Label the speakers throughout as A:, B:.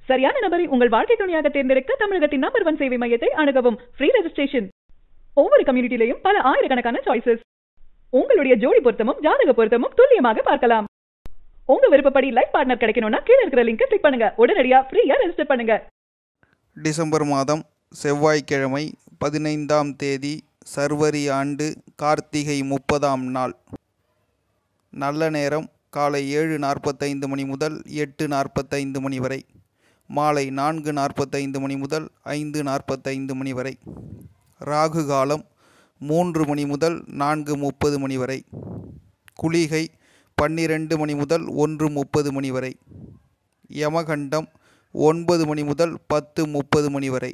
A: சரியான நபரை உங்கள் வாழ்க்கை துணையாக தேர்ந்தெடுக்க தமிழகத்தின் நம்பர் ஒன் சேவை மையத்தை அணுகவும் ஃப்ரீ ரெஜிஸ்ட்ரேஷன் ஒவ்வொரு கம்யூனிட்டிலையும் பல ஆயிரக்கணக்கான சாய்ஸஸ் உங்களுடைய ஜோடி பொருத்தமும் ஜாதக பொருத்தமும் துல்லியமாக பார்க்கலாம் உங்க விருப்பப்படி லைஃப் பார்ட்னர் கிடைக்கணும்னா கீழ இருக்கிற லிங்கை கிளிக் பண்ணுங்க உடனடியா ஃப்ரீயா ரெஜிஸ்டர் பண்ணுங்க
B: டிசம்பர் மாதம் செவ்வாய்க்கிழமை பதினைந்தாம் தேதி சர்வரி ஆண்டு கார்த்திகை முப்பதாம் நாள் நல்ல நேரம் காலை ஏழு நாற்பத்தைந்து மணி முதல் எட்டு நாற்பத்தைந்து மணி வரை மாலை நான்கு நாற்பத்தைந்து மணி முதல் ஐந்து நாற்பத்தைந்து மணி வரை ராகு காலம் மூன்று மணி முதல் நான்கு முப்பது மணி வரை குளிகை பன்னிரண்டு மணி முதல் ஒன்று முப்பது மணி வரை யமகண்டம் ஒன்பது மணி முதல் பத்து முப்பது மணி வரை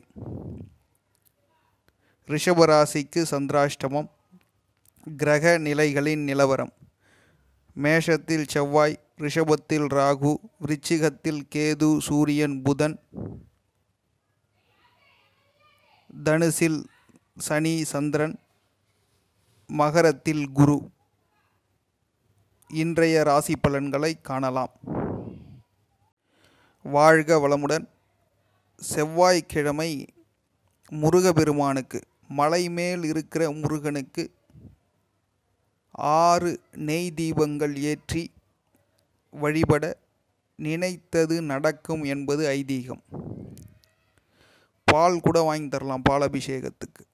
B: ரிஷபராசிக்கு சந்திராஷ்டமம் கிரக நிலைகளின் நிலவரம் மேஷத்தில் செவ்வாய் ரிஷபத்தில் ராகு விருச்சிகத்தில் கேது சூரியன் புதன் தனுசில் சனி சந்திரன் மகரத்தில் குரு இன்றைய ராசி பலன்களை காணலாம் வாழ்க வளமுடன் செவ்வாய்க்கிழமை முருகபெருமானுக்கு மலை மேல் இருக்கிற முருகனுக்கு ஆறு நெய் தீபங்கள் ஏற்றி வழிபட நினைத்தது நடக்கும் என்பது ஐதீகம் பால் கூட வாங்கி தரலாம் பால் அபிஷேகத்துக்கு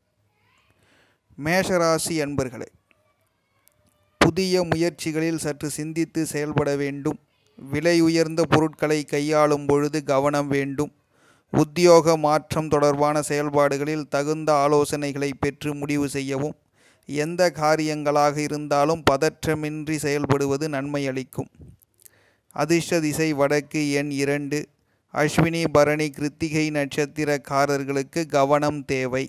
B: மேஷராசி அன்பர்களே புதிய முயற்சிகளில் சற்று சிந்தித்து செயல்பட வேண்டும் விலை உயர்ந்த பொருட்களை கையாளும் பொழுது கவனம் வேண்டும் உத்தியோக மாற்றம் தொடர்பான செயல்பாடுகளில் தகுந்த ஆலோசனைகளை பெற்று முடிவு செய்யவும் எந்த காரியங்களாக இருந்தாலும் பதற்றமின்றி செயல்படுவது நன்மை அளிக்கும் அதிர்ஷ்ட திசை வடக்கு எண் இரண்டு அஸ்வினி பரணி கிருத்திகை நட்சத்திரக்காரர்களுக்கு கவனம் தேவை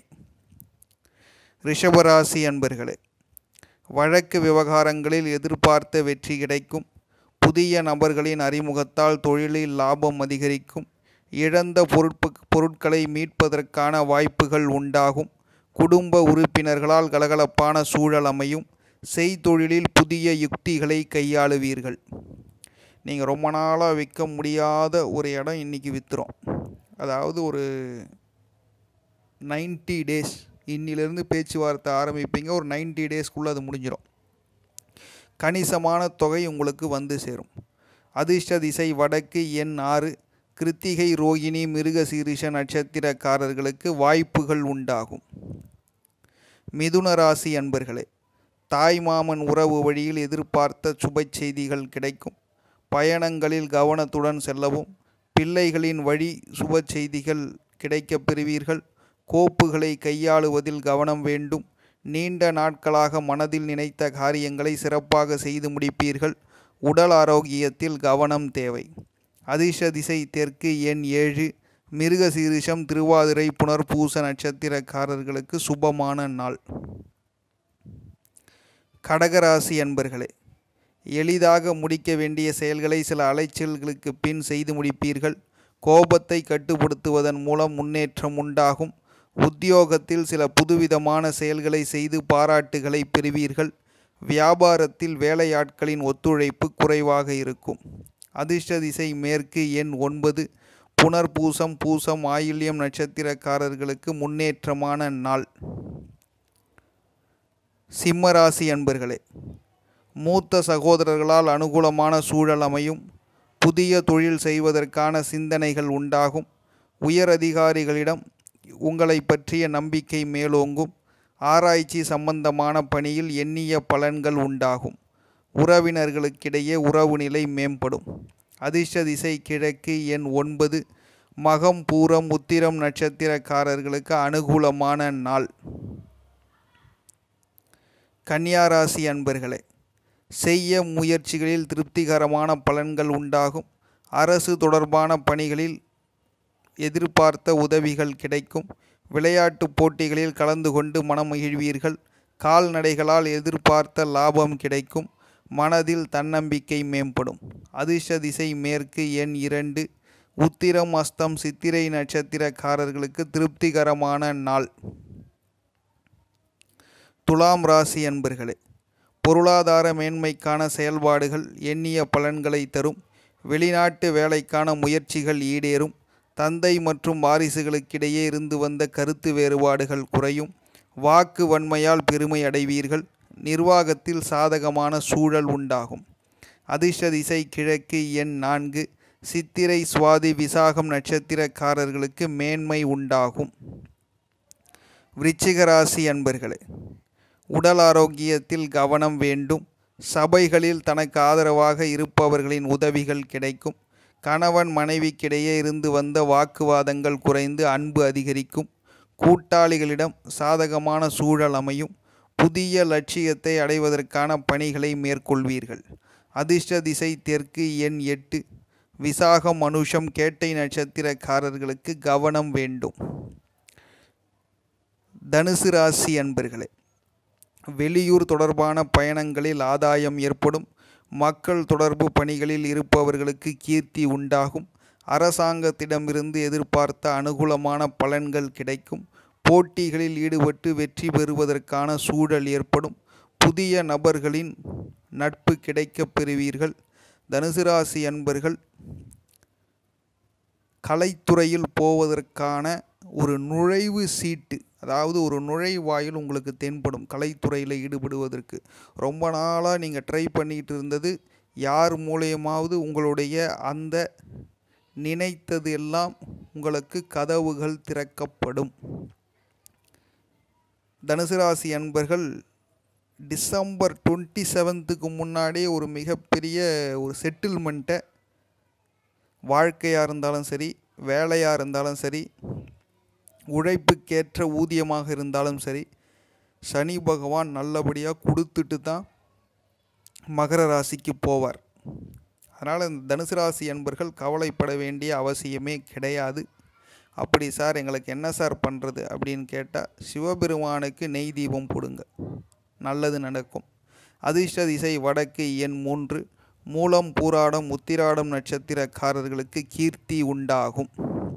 B: ரிஷபராசி அன்பர்களே வழக்கு விவகாரங்களில் எதிர்பார்த்த வெற்றி கிடைக்கும் புதிய நபர்களின் அறிமுகத்தால் தொழிலில் லாபம் அதிகரிக்கும் இழந்த பொருட்பு பொருட்களை மீட்பதற்கான வாய்ப்புகள் உண்டாகும் குடும்ப உறுப்பினர்களால் கலகலப்பான சூழல் அமையும் செய்தொழிலில் புதிய யுக்திகளை கையாளுவீர்கள் நீங்கள் ரொம்ப நாளாக விற்க முடியாத ஒரு இடம் இன்றைக்கி விற்றுரும் அதாவது ஒரு நைன்ட்டி டேஸ் இன்னிலிருந்து பேச்சுவார்த்தை ஆரம்பிப்பீங்க ஒரு நைன்ட்டி டேஸ்க்குள்ளே அது முடிஞ்சிடும் கணிசமான தொகை உங்களுக்கு வந்து சேரும் அதிர்ஷ்ட திசை வடக்கு எண் ஆறு கிருத்திகை ரோகிணி மிருகசீரிஷ நட்சத்திரக்காரர்களுக்கு வாய்ப்புகள் உண்டாகும் மிதுன ராசி அன்பர்களே தாய்மாமன் உறவு வழியில் எதிர்பார்த்த சுப செய்திகள் கிடைக்கும் பயணங்களில் கவனத்துடன் செல்லவும் பிள்ளைகளின் வழி சுப செய்திகள் கிடைக்கப் பெறுவீர்கள் கோப்புகளை கையாளுவதில் கவனம் வேண்டும் நீண்ட நாட்களாக மனதில் நினைத்த காரியங்களை சிறப்பாக செய்து முடிப்பீர்கள் உடல் ஆரோக்கியத்தில் கவனம் தேவை அதிர்ஷ்ட திசை தெற்கு எண் ஏழு மிருகசீரிஷம் திருவாதிரை புனர்பூச நட்சத்திரக்காரர்களுக்கு சுபமான நாள் கடகராசி அன்பர்களே எளிதாக முடிக்க வேண்டிய செயல்களை சில அலைச்சல்களுக்கு பின் செய்து முடிப்பீர்கள் கோபத்தை கட்டுப்படுத்துவதன் மூலம் முன்னேற்றம் உண்டாகும் உத்தியோகத்தில் சில புதுவிதமான செயல்களை செய்து பாராட்டுகளை பெறுவீர்கள் வியாபாரத்தில் வேலையாட்களின் ஒத்துழைப்பு குறைவாக இருக்கும் அதிர்ஷ்ட திசை மேற்கு எண் ஒன்பது புனர்பூசம் பூசம் ஆயில்யம் நட்சத்திரக்காரர்களுக்கு முன்னேற்றமான நாள் சிம்மராசி அன்பர்களே மூத்த சகோதரர்களால் அனுகூலமான சூழல் அமையும் புதிய தொழில் செய்வதற்கான சிந்தனைகள் உண்டாகும் உயர் அதிகாரிகளிடம் உங்களை பற்றிய நம்பிக்கை மேலோங்கும் ஆராய்ச்சி சம்பந்தமான பணியில் எண்ணிய பலன்கள் உண்டாகும் உறவினர்களுக்கிடையே உறவு நிலை மேம்படும் அதிர்ஷ்ட திசை கிழக்கு எண் ஒன்பது மகம் பூரம் உத்திரம் நட்சத்திரக்காரர்களுக்கு அனுகூலமான நாள் கன்னியாராசி அன்பர்களே செய்ய முயற்சிகளில் திருப்திகரமான பலன்கள் உண்டாகும் அரசு தொடர்பான பணிகளில் எதிர்பார்த்த உதவிகள் கிடைக்கும் விளையாட்டுப் போட்டிகளில் கலந்து கொண்டு மனம் மகிழ்வீர்கள் கால்நடைகளால் எதிர்பார்த்த லாபம் கிடைக்கும் மனதில் தன்னம்பிக்கை மேம்படும் அதிர்ஷ்ட திசை மேற்கு எண் இரண்டு உத்திரம் அஸ்தம் சித்திரை நட்சத்திரக்காரர்களுக்கு திருப்திகரமான நாள் துலாம் ராசி அன்பர்களே பொருளாதார மேன்மைக்கான செயல்பாடுகள் எண்ணிய பலன்களை தரும் வெளிநாட்டு வேலைக்கான முயற்சிகள் ஈடேறும் தந்தை மற்றும் வாரிசுகளுக்கிடையே இருந்து வந்த கருத்து வேறுபாடுகள் குறையும் வாக்கு வன்மையால் பெருமை அடைவீர்கள் நிர்வாகத்தில் சாதகமான சூழல் உண்டாகும் அதிர்ஷ்ட திசை கிழக்கு எண் நான்கு சித்திரை சுவாதி விசாகம் நட்சத்திரக்காரர்களுக்கு மேன்மை உண்டாகும் விருச்சிக ராசி அன்பர்களே உடல் ஆரோக்கியத்தில் கவனம் வேண்டும் சபைகளில் தனக்கு ஆதரவாக இருப்பவர்களின் உதவிகள் கிடைக்கும் கணவன் மனைவிக்கிடையே இருந்து வந்த வாக்குவாதங்கள் குறைந்து அன்பு அதிகரிக்கும் கூட்டாளிகளிடம் சாதகமான சூழல் அமையும் புதிய லட்சியத்தை அடைவதற்கான பணிகளை மேற்கொள்வீர்கள் அதிர்ஷ்ட திசை தெற்கு எண் எட்டு விசாகம் மனுஷம் கேட்டை நட்சத்திரக்காரர்களுக்கு கவனம் வேண்டும் தனுசு ராசி அன்பர்களே வெளியூர் தொடர்பான பயணங்களில் ஆதாயம் ஏற்படும் மக்கள் தொடர்பு பணிகளில் இருப்பவர்களுக்கு கீர்த்தி உண்டாகும் அரசாங்கத்திடமிருந்து எதிர்பார்த்த அனுகூலமான பலன்கள் கிடைக்கும் போட்டிகளில் ஈடுபட்டு வெற்றி பெறுவதற்கான சூழல் ஏற்படும் புதிய நபர்களின் நட்பு கிடைக்கப் பெறுவீர்கள் தனுசு ராசி அன்பர்கள் கலைத்துறையில் போவதற்கான ஒரு நுழைவு சீட்டு அதாவது ஒரு நுழைவாயில் உங்களுக்கு தென்படும் கலைத்துறையில் ஈடுபடுவதற்கு ரொம்ப நாளாக நீங்கள் ட்ரை பண்ணிகிட்டு இருந்தது யார் மூலியமாவது உங்களுடைய அந்த நினைத்தது எல்லாம் உங்களுக்கு கதவுகள் திறக்கப்படும் தனுசு ராசி அன்பர்கள் டிசம்பர் டுவெண்ட்டி செவன்த்துக்கு முன்னாடியே ஒரு மிகப்பெரிய ஒரு செட்டில்மெண்ட்டை வாழ்க்கையாக இருந்தாலும் சரி வேலையாக இருந்தாலும் சரி உழைப்புக்கேற்ற ஊதியமாக இருந்தாலும் சரி சனி பகவான் நல்லபடியாக கொடுத்துட்டு தான் மகர ராசிக்கு போவார் அதனால் இந்த தனுசு ராசி அன்பர்கள் கவலைப்பட வேண்டிய அவசியமே கிடையாது அப்படி சார் எங்களுக்கு என்ன சார் பண்ணுறது அப்படின்னு கேட்டால் சிவபெருமானுக்கு நெய் தீபம் போடுங்க நல்லது நடக்கும் அதிர்ஷ்ட திசை வடக்கு எண் மூன்று மூலம் பூராடம் உத்திராடம் நட்சத்திரக்காரர்களுக்கு கீர்த்தி உண்டாகும்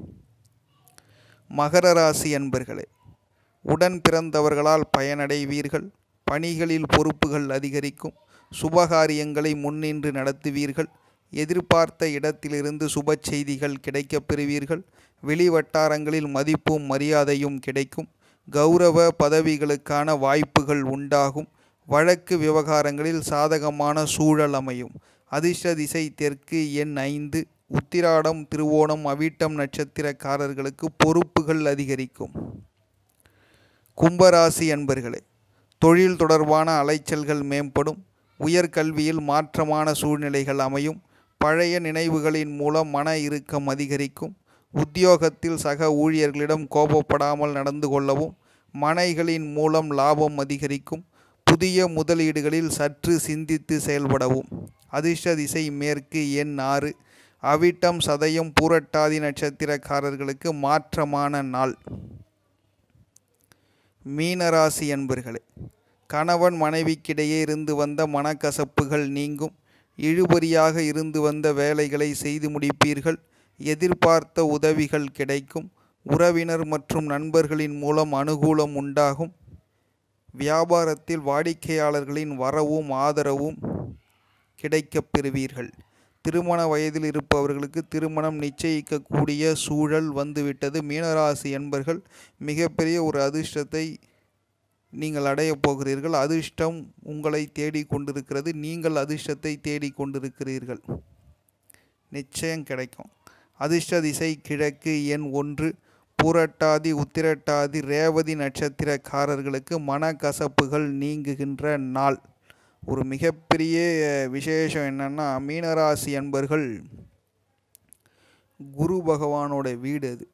B: மகர ராசி அன்பர்களே உடன் பிறந்தவர்களால் பயனடைவீர்கள் பணிகளில் பொறுப்புகள் அதிகரிக்கும் சுபகாரியங்களை முன்னின்று நடத்துவீர்கள் எதிர்பார்த்த இடத்திலிருந்து சுப செய்திகள் கிடைக்கப் பெறுவீர்கள் வெளிவட்டாரங்களில் மதிப்பும் மரியாதையும் கிடைக்கும் கௌரவ பதவிகளுக்கான வாய்ப்புகள் உண்டாகும் வழக்கு விவகாரங்களில் சாதகமான சூழல் அமையும் அதிர்ஷ்ட திசை தெற்கு எண் ஐந்து உத்திராடம் திருவோணம் அவிட்டம் நட்சத்திரக்காரர்களுக்கு பொறுப்புகள் அதிகரிக்கும் கும்பராசி அன்பர்களே தொழில் தொடர்பான அலைச்சல்கள் மேம்படும் உயர்கல்வியில் மாற்றமான சூழ்நிலைகள் அமையும் பழைய நினைவுகளின் மூலம் மன இறுக்கம் அதிகரிக்கும் உத்தியோகத்தில் சக ஊழியர்களிடம் கோபப்படாமல் நடந்து கொள்ளவும் மனைகளின் மூலம் லாபம் அதிகரிக்கும் புதிய முதலீடுகளில் சற்று சிந்தித்து செயல்படவும் அதிர்ஷ்ட திசை மேற்கு எண் ஆறு அவிட்டம் சதயம் பூரட்டாதி நட்சத்திரக்காரர்களுக்கு மாற்றமான நாள் மீனராசி அன்பர்களே கணவன் மனைவிக்கிடையே இருந்து வந்த மனக்கசப்புகள் நீங்கும் இழுபறியாக இருந்து வந்த வேலைகளை செய்து முடிப்பீர்கள் எதிர்பார்த்த உதவிகள் கிடைக்கும் உறவினர் மற்றும் நண்பர்களின் மூலம் அனுகூலம் உண்டாகும் வியாபாரத்தில் வாடிக்கையாளர்களின் வரவும் ஆதரவும் கிடைக்கப் பெறுவீர்கள் திருமண வயதில் இருப்பவர்களுக்கு திருமணம் நிச்சயிக்கக்கூடிய சூழல் வந்துவிட்டது மீனராசி என்பர்கள் மிகப்பெரிய ஒரு அதிர்ஷ்டத்தை நீங்கள் அடையப் போகிறீர்கள் அதிர்ஷ்டம் உங்களை தேடிக் கொண்டிருக்கிறது நீங்கள் அதிர்ஷ்டத்தை தேடிக் கொண்டிருக்கிறீர்கள் நிச்சயம் கிடைக்கும் அதிர்ஷ்ட திசை கிழக்கு எண் ஒன்று பூரட்டாதி உத்திரட்டாதி ரேவதி நட்சத்திரக்காரர்களுக்கு மனக்கசப்புகள் நீங்குகின்ற நாள் ஒரு மிகப்பெரிய விசேஷம் என்னன்னா மீனராசி அன்பர்கள் குரு பகவானோட வீடு அது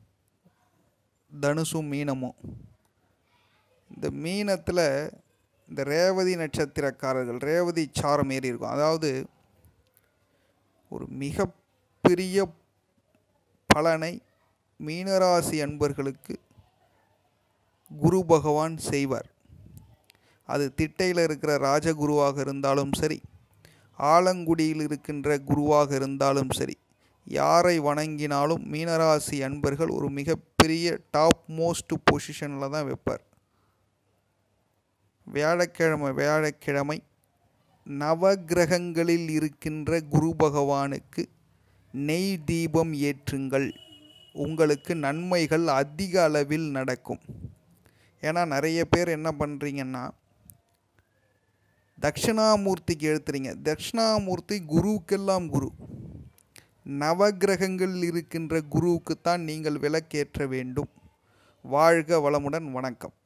B: தனுசும் மீனமும் இந்த மீனத்தில் இந்த ரேவதி நட்சத்திரக்காரர்கள் ரேவதி சாரம் ஏறி இருக்கும் அதாவது ஒரு மிகப்பெரிய பலனை மீனராசி அன்பர்களுக்கு குரு பகவான் செய்வார் அது திட்டையில் இருக்கிற ராஜகுருவாக இருந்தாலும் சரி ஆலங்குடியில் இருக்கின்ற குருவாக இருந்தாலும் சரி யாரை வணங்கினாலும் மீனராசி அன்பர்கள் ஒரு மிகப்பெரிய டாப் மோஸ்ட் பொசிஷனில் தான் வைப்பார் வியாழக்கிழமை வியாழக்கிழமை நவக்கிரகங்களில் இருக்கின்ற குரு பகவானுக்கு நெய் தீபம் ஏற்றுங்கள் உங்களுக்கு நன்மைகள் அதிக அளவில் நடக்கும் ஏன்னா நிறைய பேர் என்ன பண்ணுறீங்கன்னா தட்சிணாமூர்த்திக்கு எழுத்துறீங்க தட்சிணாமூர்த்தி குருவுக்கெல்லாம் குரு நவக்கிரகங்களில் இருக்கின்ற குருவுக்குத்தான் நீங்கள் விளக்கேற்ற வேண்டும் வாழ்க வளமுடன் வணக்கம்